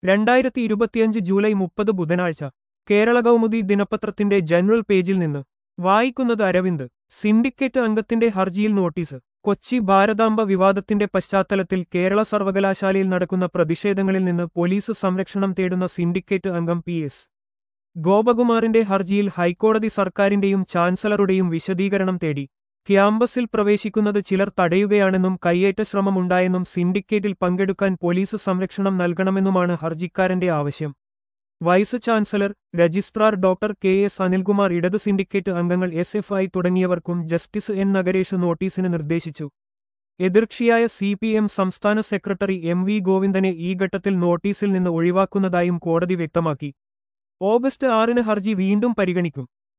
രണ്ടായിരത്തി ഇരുപത്തിയഞ്ച് ജൂലൈ മുപ്പത് ബുധനാഴ്ച കേരള കൗമുദി ദിനപത്രത്തിന്റെ ജനറൽ പേജിൽ നിന്ന് വായിക്കുന്നത് അരവിന്ദ് സിൻഡിക്കേറ്റ് അംഗത്തിന്റെ ഹർജിയിൽ നോട്ടീസ് കൊച്ചി ഭാരതാംബ വിവാദത്തിന്റെ പശ്ചാത്തലത്തിൽ കേരള സർവകലാശാലയിൽ നടക്കുന്ന പ്രതിഷേധങ്ങളിൽ നിന്ന് പോലീസ് സംരക്ഷണം തേടുന്ന സിൻഡിക്കേറ്റ് അംഗം പി എസ് ഗോപകുമാറിന്റെ ഹർജിയിൽ ഹൈക്കോടതി സർക്കാരിന്റെയും ചാൻസലറുടെയും വിശദീകരണം തേടി ക്യാമ്പസിൽ പ്രവേശിക്കുന്നത് ചിലർ തടയുകയാണെന്നും കയ്യേറ്റ ശ്രമമുണ്ടായെന്നും സിൻഡിക്കേറ്റിൽ പങ്കെടുക്കാൻ പോലീസ് സംരക്ഷണം നൽകണമെന്നുമാണ് ഹർജിക്കാരന്റെ ആവശ്യം vice chancellor registrar doctor K S Anilkumar ഇടത് സിൻഡിക്കേറ്റ് അംഗങ്ങൾ എസ് എഫ് ഐ തുടങ്ങിയവർക്കും ജസ്റ്റിസ് എൻ നഗരേഷ് നോട്ടീസിന് നിർദ്ദേശിച്ചു എതിർക്ഷിയായ സി പി എം സംസ്ഥാന സെക്രട്ടറി എം വി ഗോവിന്ദനെ ഈ ഘട്ടത്തിൽ നോട്ടീസിൽ നിന്ന് ഒഴിവാക്കുന്നതായും കോടതി വ്യക്തമാക്കി ഓഗസ്റ്റ് ആറിന് ഹർജി വീണ്ടും പരിഗണിക്കും